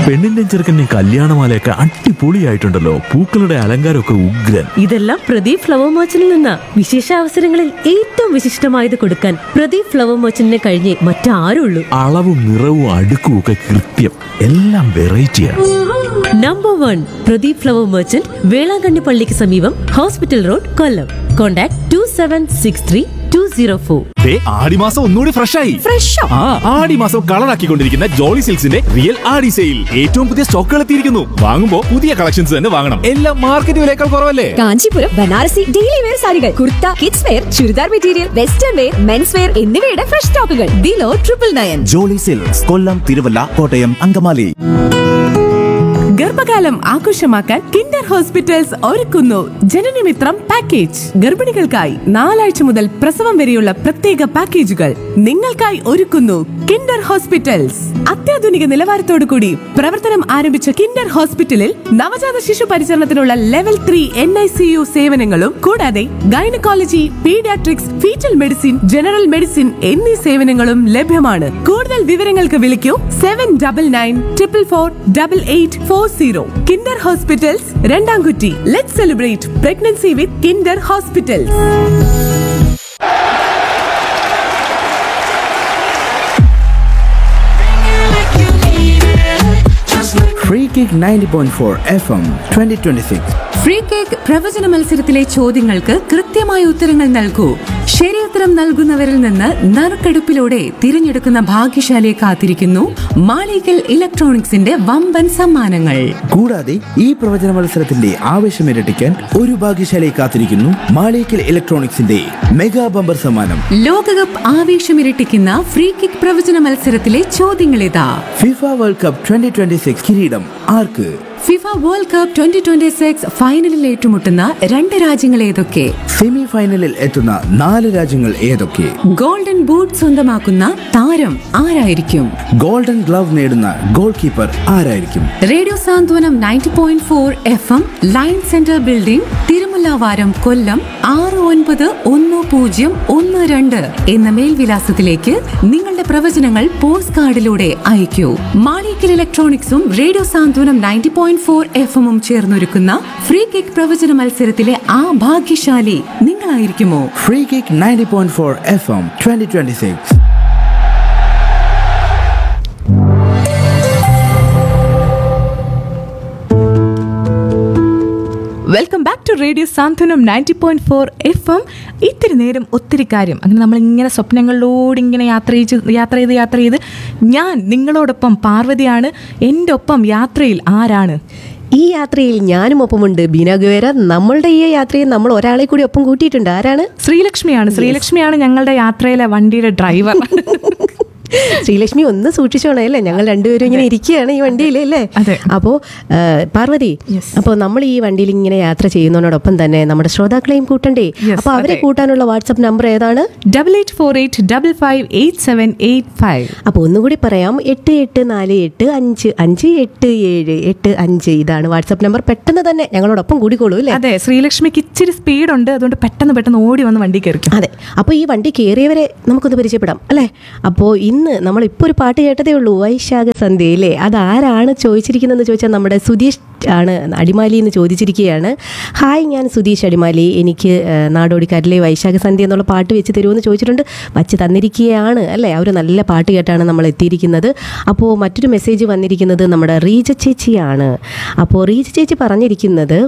പെണ്ണിന്റെ ചെറുക്കൻ്റെ കല്യാണമാലയൊക്കെ അടിപൊളിയായിട്ടുണ്ടല്ലോ പൂക്കളുടെ അലങ്കാരമൊക്കെ ഉഗ്രൻ ഇതെല്ലാം പ്രദീപ് ഫ്ലവർ മർച്ചന്റിൽ നിന്ന വിശേഷ അവസരങ്ങളിൽ ഏറ്റവും വിശിഷ്ടമായത് കൊടുക്കാൻ പ്രദീപ് ഫ്ലവർ മർച്ചന്റിനെ കഴിഞ്ഞേ മറ്റാരുള്ളൂ അളവും നിറവും അടുക്കും ഒക്കെ കൃത്യം എല്ലാം വെറൈറ്റിയാണ് number one Pradeep flower merchant Velankanni പള്ളിക്ക് സമീപം hospital road Kollam contact two seven six three two zero four ദേ, ആടിമാസം ഒന്നുകൂടി ഫ്രഷ് ആയി ഫ്രഷോ ആ ആടിമാസം കളറാക്കിക്കൊണ്ടിരിക്കുന്ന ജോളി സിൽക്സിന്റെ റിയൽ ആടി സെയിൽ ഏറ്റവും പുതിയ സ്റ്റോക്കുകൾ എത്തിയിരിക്കുന്നു വാങ്ങുമ്പോ പുതിയ കളക്ഷൻസ് തന്നെ വാങ്ങണം എല്ലാം മാർക്കറ്റ് വിലയേക്കാൾ കുറവല്ലേ കാഞ്ചീപുരം ബനാറസി ഡെയിലി വെയർ സാരികൾ kurta kids wear churidar material western wear men's wear എന്നിവയുടെ ഫ്രഷ് സ്റ്റോക്കുകൾ below triple nine Jolly silks Kollam Thiruvalla Kottayam Angamaly ഗർഭകാലം ആഘോഷമാക്കാൻ കിൻഡർ ഹോസ്പിറ്റൽസ് ഒരുക്കുന്നു ജനനമിത്രം പാക്കേജ് ഗർഭിണികൾക്കായി നാലാഴ്ച മുതൽ പ്രസവം വരെയുള്ള പ്രത്യേക പാക്കേജുകൾ നിങ്ങൾക്കായി ഒരുക്കുന്നു കിൻഡർ ഹോസ്പിറ്റൽസ് അത്യാധുനിക നിലവാരത്തോടു കൂടി പ്രവർത്തനം ആരംഭിച്ച കിൻഡർ ഹോസ്പിറ്റലിൽ നവജാത ശിശു പരിചരണത്തിനുള്ള level three N I C U സേവനങ്ങളും കൂടാതെ gynaecology paediatrics fetal medicine general medicine എന്നീ സേവനങ്ങളും ലഭ്യമാണ് കൂടുതൽ വിവരങ്ങൾക്ക് വിളിക്കൂ seven double nine triple four double eight four zero Kinder hospitals Randamkutty let celebrate pregnancy with Kinder hospitals Free Kick 90.4 FM 2026. Free kick പ്രവചന മത്സരത്തിലെ ചോദ്യങ്ങൾക്ക് കൃത്യമായ ഉത്തരങ്ങൾ നൽകൂ ശരിയുത്തരം നൽകുന്നവരിൽ നിന്ന് നറുക്കെടുപ്പിലൂടെ തിരഞ്ഞെടുക്കുന്ന ഭാഗ്യശാലിയെ കാത്തിരിക്കുന്നു മാളികൽ ഇലക്ട്രോണിക്സിന്റെ വമ്പൻ സമ്മാനങ്ങൾ കൂടാതെ ഈ പ്രവചന മത്സരത്തിന്റെ ആവേശം ഇരട്ടിക്കാൻ ഒരു ഭാഗ്യശാലയെ കാത്തിരിക്കുന്നു മാളിക്കൽ ഇലക്ട്രോണിക്സിന്റെ മെഗാ ബമ്പർ സമ്മാനം ലോകകപ്പ് ആവേശമിരട്ടിക്കുന്ന ഫ്രീ കിക്ക് പ്രവചന മത്സരത്തിലെ ചോദ്യങ്ങളിതാ ഫിഫ വേൾഡ് കപ്പ് 2026 കിരീടം ആർക്ക് FIFA world cup twenty twenty six ഫൈനലിൽ ഏറ്റുമുട്ടുന്ന രണ്ട് രാജ്യങ്ങൾ ഏതൊക്കെ സെമി ഫൈനലിൽ എത്തുന്ന നാല് രാജ്യങ്ങൾ ഏതൊക്കെ ഗോൾഡൻ ബൂട്ട് സ്വന്തമാക്കുന്ന താരം ആരായിരിക്കും ഗോൾഡൻ ഗ്ലവ് നേടുന്ന ഗോൾ കീപ്പർ ആരായിരിക്കും radio Santhwanam ninety point four F M line centre building Thirumullavaram Kollam ആറ് ഒൻപത് ഒന്ന് പൂജ്യം ഒന്ന് രണ്ട് എന്ന മേൽവിലാസത്തിലേക്ക് നിങ്ങളുടെ പ്രവചനങ്ങൾ പോസ്റ്റ് കാർഡിലൂടെ അയക്കൂ മാളിക്കൽ ഇലക്ട്രോണിക്സും radio Santhwanam ninety point four F എമ്മും ചേർന്നൊരുക്കുന്ന ഫ്രീ കിക്ക് പ്രവചന മത്സരത്തിലെ ആ ഭാഗ്യശാലി നിങ്ങളായിരിക്കുമോ free kick 90.4 F M 2026 welcome back to radio Santhwanam ninety point four F M ഇത്തിരി നേരം ഒത്തിരി കാര്യം അങ്ങനെ നമ്മളിങ്ങനെ സ്വപ്നങ്ങളിലൂടെ ഇങ്ങനെ യാത്ര ചെയ്ത് യാത്ര ചെയ്ത് യാത്ര ചെയ്ത് ഞാൻ നിങ്ങളോടൊപ്പം പാർവതിയാണ് എൻ്റെ ഒപ്പം യാത്രയിൽ ആരാണ് ഈ യാത്രയിൽ ഞാനും ഒപ്പമുണ്ട് ബീന ഗുവേര നമ്മളുടെ ഈ യാത്രയിൽ നമ്മൾ ഒരാളെ കൂടി ഒപ്പം കൂട്ടിയിട്ടുണ്ട് ആരാണ് ശ്രീലക്ഷ്മിയാണ് ശ്രീലക്ഷ്മിയാണ് ഞങ്ങളുടെ യാത്രയിലെ വണ്ടിയുടെ ഡ്രൈവർ ശ്രീലക്ഷ്മി ഒന്ന് സൂക്ഷിച്ചോണേ അല്ലേ ഞങ്ങൾ രണ്ടുപേരും ഇങ്ങനെ ഇരിക്കുകയാണ് ഈ വണ്ടിയിൽ അല്ലേ അതെ. അപ്പോ ആ, പാർവതി Yes. അപ്പോൾ നമ്മൾ ഈ വണ്ടിയിൽ ഇങ്ങനെ യാത്ര ചെയ്യുന്നതിനോടൊപ്പം തന്നെ നമ്മുടെ ശ്രോതാക്കളെയും കൂട്ടണ്ടേ Yes, അപ്പൊ അവരെ അതെ. കൂട്ടാനുള്ള വാട്സപ്പ് നമ്പർ ഏതാണ് double eight four eight double five eight seven eight five അപ്പോൾ ഒന്നുകൂടി പറയാം എട്ട് എട്ട് നാല് എട്ട് അഞ്ച് അഞ്ച് എട്ട് ഏഴ് എട്ട് അഞ്ച് ഇതാണ് വാട്സപ്പ് നമ്പർ പെട്ടെന്ന് തന്നെ ഞങ്ങളോടൊപ്പം കൂടിക്കോളൂ അല്ലേ അതെ ശ്രീലക്ഷ്മിക്ക് ഇച്ചിരി സ്പീഡുണ്ട് അതുകൊണ്ട് പെട്ടെന്ന് പെട്ടെന്ന് ഓടി വന്ന് വണ്ടി കയറിക്കും അതെ അപ്പോൾ ഈ വണ്ടി കയറിയവരെ നമുക്കൊന്ന് പരിചയപ്പെടാം അല്ലേ അപ്പോൾ ഇന്ന് നമ്മൾ ഇപ്പോൾ ഒരു പാട്ട് കേട്ടതേ ഉള്ളൂ വൈശാഖ സന്ധ്യ അല്ലേ അതാരാണ് ചോദിച്ചിരിക്കുന്നതെന്ന് ചോദിച്ചാൽ നമ്മുടെ സുധീഷ് ആണ് അടിമാലി എന്ന് ചോദിച്ചിരിക്കുകയാണ് ഹായ് ഞാൻ സുധീഷ് അടിമാലി എനിക്ക് ആ, നാടോടിക്കാരിലെ വൈശാഖ സന്ധ്യ എന്നുള്ള പാട്ട് വെച്ച് തരുമെന്ന് ചോദിച്ചിട്ടുണ്ട് വച്ച് തന്നിരിക്കുകയാണ് അല്ലേ ആ ഒരു നല്ല പാട്ട് കേട്ടാണ് നമ്മൾ എത്തിയിരിക്കുന്നത് അപ്പോൾ മറ്റൊരു മെസ്സേജ് വന്നിരിക്കുന്നത് നമ്മുടെ റീജ ചേച്ചിയാണ് അപ്പോൾ റീജ ചേച്ചി പറഞ്ഞിരിക്കുന്നത്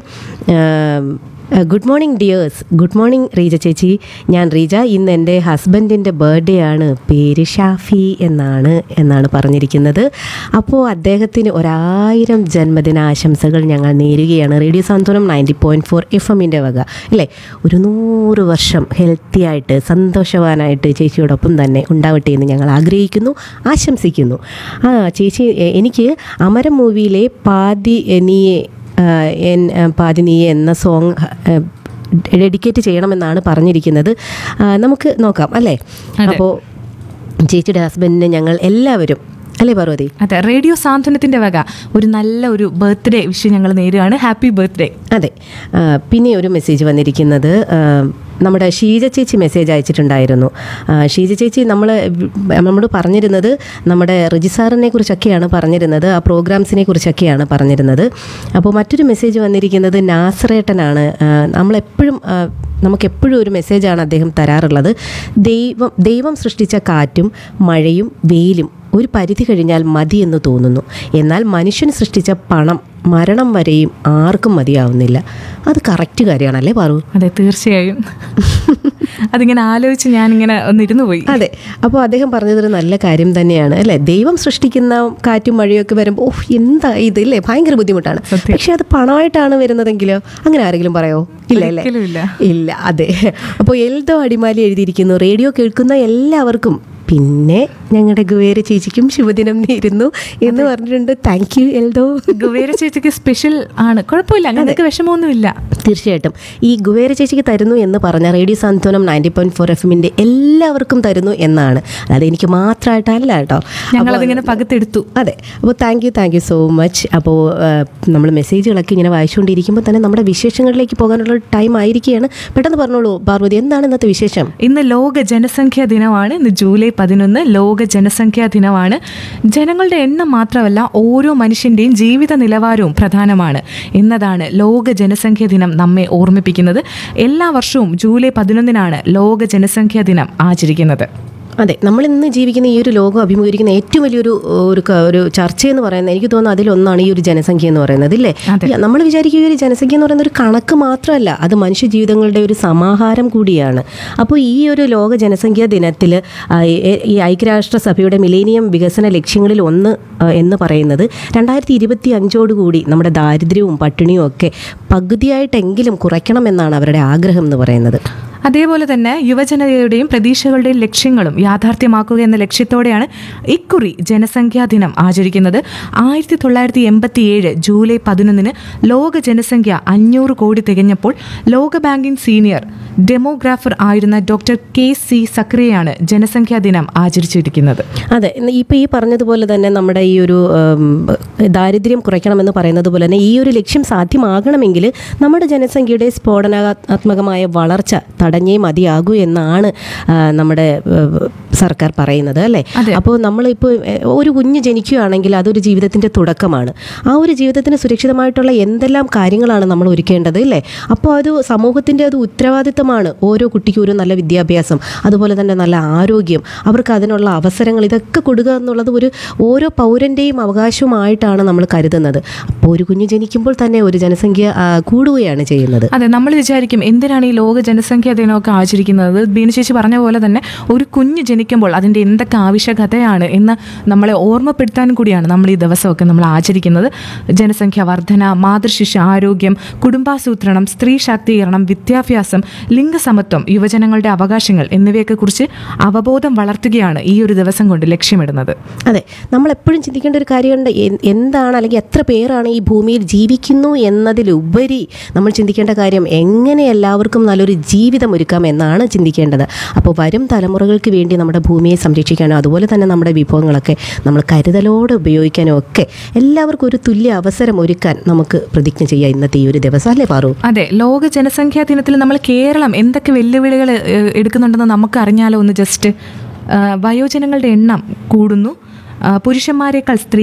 ആ, good morning dears good morning Reeja ചേച്ചി ഞാൻ റീജ ഇന്ന് എൻ്റെ ഹസ്ബൻഡിൻ്റെ ബർത്ത്ഡേ ആണ് പേര് ഷാഫി എന്നാണ് എന്നാണ് പറഞ്ഞിരിക്കുന്നത് അപ്പോൾ അദ്ദേഹത്തിന് ഒരായിരം ജന്മദിനാശംസകൾ ഞങ്ങൾ നേരുകയാണ് radio Santhwanam ninety point four F എമ്മിൻ്റെ വക അല്ലേ ഒരു നൂറ് വർഷം ഹെൽത്തി ആയിട്ട് സന്തോഷവാനായിട്ട് ചേച്ചിയോടൊപ്പം തന്നെ ഉണ്ടാവട്ടെ എന്ന് ഞങ്ങൾ ആഗ്രഹിക്കുന്നു ആശംസിക്കുന്നു ആ ചേച്ചി എ- എനിക്ക് അമരം മൂവിയിലെ പാതി നീയെ ആഹ് എൻ ആഹ് പാതി നീ എന്ന സോങ് ഡെഡിക്കേറ്റ് ചെയ്യണമെന്നാണ് പറഞ്ഞിരിക്കുന്നത് ആഹ് നമുക്ക് നോക്കാം അല്ലേ അതെ. അപ്പോൾ ചേച്ചിയുടെ ഹസ്ബൻഡിനെ ഞങ്ങൾ എല്ലാവരും അല്ലേ പാർവതി അതെ റേഡിയോ സാന്ത്വനത്തിന്റെ വക ഒരു നല്ല ഒരു ബർത്ത്ഡേ വിഷയം ഞങ്ങൾ നേരുകയാണ് ഹാപ്പി ബർത്ത്ഡേ അതെ ആ, പിന്നെ ഒരു മെസ്സേജ് വന്നിരിക്കുന്നത് ആ, നമ്മുടെ ഷീജ ചേച്ചി മെസ്സേജ് അയച്ചിട്ടുണ്ടായിരുന്നു ആ, ഷീജ ചേച്ചി നമ്മൾ നമ്മളോട് പറഞ്ഞിരുന്നത് നമ്മുടെ റിജിസാറിനെ കുറിച്ചൊക്കെയാണ് പറഞ്ഞിരുന്നത് ആ പ്രോഗ്രാംസിനെ കുറിച്ചൊക്കെയാണ് പറഞ്ഞിരുന്നത് അപ്പോൾ മറ്റൊരു മെസ്സേജ് വന്നിരിക്കുന്നത് നാസറേട്ടനാണ് ആ, നമ്മളെപ്പോഴും ആ, നമുക്കെപ്പോഴും ഒരു മെസ്സേജാണ് അദ്ദേഹം തരാറുള്ളത് ദൈവം ദൈവം സൃഷ്ടിച്ച കാറ്റും മഴയും വെയിലും ഒരു പരിധി കഴിഞ്ഞാൽ മതിയെന്ന് തോന്നുന്നു എന്നാൽ മനുഷ്യൻ സൃഷ്ടിച്ച പണം മരണം വരെയും ആർക്കും മതിയാവുന്നില്ല അത് കറക്റ്റ് കാര്യമാണല്ലേ പാറു അതെ തീർച്ചയായും അതിങ്ങനെ ആലോചിച്ച് ഞാനിങ്ങനെ ഒന്നിരുന്നു പോയി അതെ അപ്പോൾ അദ്ദേഹം പറഞ്ഞതൊരു നല്ല കാര്യം തന്നെയാണ് അല്ലേ ദൈവം സൃഷ്ടിക്കുന്ന കാറ്റും മഴയൊക്കെ വരുമ്പോൾ ഓഹ് എന്താ ഇത് ഇല്ലേ ഭയങ്കര ബുദ്ധിമുട്ടാണ് സത്യം. പക്ഷെ അത് പണമായിട്ടാണ് വരുന്നതെങ്കിലോ അങ്ങനെ ആരെങ്കിലും പറയോ ഇല്ല അല്ലേ ഒരിക്കലും ഇല്ല. ഇല്ല അതെ അപ്പോൾ എൽദോ അടിമാലി എഴുതിയിരിക്കുന്നു റേഡിയോ കേൾക്കുന്ന എല്ലാവർക്കും പിന്നെ ഞങ്ങളുടെ ഗുവേര ചേച്ചിക്കും ശുഭദിനം നേരുന്നു എന്ന് പറഞ്ഞിട്ടുണ്ട് താങ്ക് യു എൽദോ ഗുവേര ചേച്ചിക്ക് സ്പെഷ്യൽ ആണ് കുഴപ്പമില്ല ഞങ്ങൾക്ക് വിഷമമൊന്നുമില്ല തീർച്ചയായിട്ടും ഈ ഗുവേര ചേച്ചിക്ക് തരുന്നു എന്ന് പറഞ്ഞ radio Santhwanam ninety point four F എമ്മിൻ്റെ എല്ലാവർക്കും തരുന്നു എന്നാണ് അതായത് എനിക്ക് മാത്രമായിട്ടല്ല കേട്ടോ ഞങ്ങളതിങ്ങനെ പകുത്തെടുത്തു അതെ അപ്പോൾ thank you thank you so much അപ്പോൾ നമ്മൾ മെസ്സേജുകളൊക്കെ ഇങ്ങനെ വായിച്ചുകൊണ്ടിരിക്കുമ്പോൾ തന്നെ നമ്മുടെ വിശേഷങ്ങളിലേക്ക് പോകാനുള്ള ടൈം ആയിരിക്കുകയാണ് പെട്ടെന്ന് പറഞ്ഞോളൂ പാർവതി എന്താണ് ഇന്നത്തെ വിശേഷം ഇന്ന് ലോക ജനസംഖ്യാ ദിനമാണ് ഇന്ന് ജൂലൈ പതിനൊന്ന് ലോക ജനസംഖ്യാ ദിനമാണ് ജനങ്ങളുടെ എണ്ണം മാത്രമല്ല ഓരോ മനുഷ്യൻ്റെയും ജീവിത നിലവാരവും പ്രധാനമാണ് എന്നതാണ് ലോക ജനസംഖ്യാ ദിനം നമ്മെ ഓർമ്മിപ്പിക്കുന്നത് എല്ലാ വർഷവും ജൂലൈ പതിനൊന്നിനാണ് ലോക ജനസംഖ്യാ ദിനം ആചരിക്കുന്നത് അതെ നമ്മൾ ഇന്ന് ജീവിക്കുന്ന ഈ ഒരു ലോകം അഭിമുഖീകരിക്കുന്ന ഏറ്റവും വലിയൊരു ഒരു ക- ഒരു ചർച്ചയെന്ന് പറയുന്നത് എനിക്ക് തോന്നുന്നു അതിലൊന്നാണ് ഈ ഒരു ജനസംഖ്യ എന്ന് പറയുന്നത് ഇല്ലേ അതെ. ഈ നമ്മൾ വിചാരിക്കും ഈ ഒരു ജനസംഖ്യ എന്ന് പറയുന്ന ഒരു കണക്ക് മാത്രമല്ല അത് മനുഷ്യ ജീവിതങ്ങളുടെ ഒരു സമാഹാരം കൂടിയാണ് അപ്പോൾ ഈ ഒരു ലോക ജനസംഖ്യാ ദിനത്തിൽ ഈ ഐക്യരാഷ്ട്ര സഭയുടെ മിലേനിയം വികസന ലക്ഷ്യങ്ങളിൽ ഒന്ന് ആ, എന്ന് പറയുന്നത് രണ്ടായിരത്തി ഇരുപത്തി അഞ്ചോടുകൂടി നമ്മുടെ ദാരിദ്ര്യവും പട്ടിണിയും ഒക്കെ പകുതിയായിട്ടെങ്കിലും കുറയ്ക്കണമെന്നാണ് അവരുടെ ആഗ്രഹം എന്ന് പറയുന്നത് അതേപോലെ തന്നെ യുവജനതയുടെയും പ്രതീക്ഷകളുടെയും ലക്ഷ്യങ്ങളും യാഥാർത്ഥ്യമാക്കുക എന്ന ലക്ഷ്യത്തോടെയാണ് ഇക്കുറി ജനസംഖ്യാ ദിനം ആചരിക്കുന്നത് ആയിരത്തി തൊള്ളായിരത്തി എൺപത്തി ഏഴ് ജൂലൈ പതിനൊന്നിന് ലോക ജനസംഖ്യ അഞ്ഞൂറ് കോടി തികഞ്ഞപ്പോൾ ലോക ബാങ്കിംഗ് സീനിയർ ഡെമോഗ്രാഫർ ആയിരുന്ന ഡോക്ടർ കെ സി സക്രിയയാണ് ജനസംഖ്യാ ദിനം ആചരിച്ചിരിക്കുന്നത് അതെ ഇന്ന് ഇപ്പൊ ഈ പറഞ്ഞതുപോലെ തന്നെ നമ്മുടെ ഈ ഒരു ഉം, ദാരിദ്ര്യം കുറയ്ക്കണമെന്ന് പറയുന്നത് പോലെ തന്നെ ഈ ഒരു ലക്ഷ്യം സാധ്യമാകണമെങ്കിൽ നമ്മുടെ ജനസംഖ്യയുടെ സ്ഫോടനാത്മകമായ വളർച്ച തടഞ്ഞേ മതിയാകൂ എന്നാണ് ആ, നമ്മുടെ ഏഹ്, സർക്കാർ പറയുന്നത് അല്ലേ അതെ. അപ്പോൾ നമ്മളിപ്പോൾ ഏഹ്, ഒരു കുഞ്ഞ് ജനിക്കുകയാണെങ്കിൽ അതൊരു ജീവിതത്തിൻ്റെ തുടക്കമാണ് ആ ഒരു ജീവിതത്തിന് സുരക്ഷിതമായിട്ടുള്ള എന്തെല്ലാം കാര്യങ്ങളാണ് നമ്മൾ ഒരുക്കേണ്ടത് അല്ലേ അപ്പോൾ അത് സമൂഹത്തിൻ്റെ അത് ഉത്തരവാദിത്തമാണ് ഓരോ കുട്ടിക്കും ഒരു നല്ല വിദ്യാഭ്യാസം അതുപോലെ തന്നെ നല്ല ആരോഗ്യം അവർക്ക് അതിനുള്ള അവസരങ്ങൾ ഇതൊക്കെ കൊടുക്കുക എന്നുള്ളത് ഒരു ഓരോ പൗരൻ്റെയും അവകാശവുമായിട്ടാണ് നമ്മൾ കരുതുന്നത് അപ്പോൾ ഒരു കുഞ്ഞ് ജനിക്കുമ്പോൾ തന്നെ ഒരു ജനസംഖ്യ ആ, കൂടുകയാണ് ചെയ്യുന്നത് അതെ നമ്മൾ വിചാരിക്കും എന്തിനാണ് ഈ ലോക ജനസംഖ്യാ ദിനമൊക്കെ ആചരിക്കുന്നത് ബീനു ചേച്ചി പറഞ്ഞ പോലെ തന്നെ ഒരു കുഞ്ഞ് ജനിക്കുമ്പോൾ അതിൻ്റെ എന്തൊക്കെ ആവശ്യകതയാണ് എന്ന് നമ്മളെ ഓർമ്മപ്പെടുത്താൻ കൂടിയാണ് നമ്മൾ ഈ ദിവസമൊക്കെ നമ്മൾ ആചരിക്കുന്നത് ജനസംഖ്യ വർധന മാതൃശിശു ആരോഗ്യം കുടുംബാസൂത്രണം സ്ത്രീ ശാക്തീകരണം വിദ്യാഭ്യാസം ലിംഗസമത്വം യുവജനങ്ങളുടെ അവകാശങ്ങൾ എന്നിവയൊക്കെ കുറിച്ച് അവബോധം വളർത്തുകയാണ് ഈ ഒരു ദിവസം കൊണ്ട് ലക്ഷ്യമിടുന്നത് അതെ നമ്മൾ എപ്പോഴും ചിന്തിക്കേണ്ട ഒരു കാര്യമുണ്ട് എ- എന്താണ് അല്ലെങ്കിൽ എത്ര പേരാണ് ഈ ഭൂമിയിൽ ജീവിക്കുന്നു എന്നതിലുപരി നമ്മൾ ചിന്തിക്കേണ്ട കാര്യം എങ്ങനെ എല്ലാവർക്കും നല്ലൊരു ജീവിതം ഒരുക്കാം എന്നാണ് ചിന്തിക്കേണ്ടത് അപ്പോൾ വരും തലമുറകൾക്ക് വേണ്ടി നമ്മുടെ ഭൂമിയെ സംരക്ഷിക്കാനോ അതുപോലെ തന്നെ നമ്മുടെ വിഭവങ്ങളൊക്കെ നമ്മൾ കരുതലോടെ ഉപയോഗിക്കാനോ ഒക്കെ എല്ലാവർക്കും ഒരു തുല്യ അവസരം ഒരുക്കാൻ നമുക്ക് പ്രതിജ്ഞ ചെയ്യാം ഇന്നത്തെ ഈ ഒരു ദിവസം അല്ലേ പാറു അതെ ലോക ജനസംഖ്യാ ദിനത്തിൽ നമ്മൾ കേരളം എന്തൊക്കെ വെല്ലുവിളികൾ ഏഹ്, എടുക്കുന്നുണ്ടെന്ന് നമുക്ക് അറിഞ്ഞാലോ ഒന്ന് ജസ്റ്റ് വയോജനങ്ങളുടെ എണ്ണം കൂടുന്നു ആ, പുരുഷന്മാരെക്കാൾ സ്ത്രീ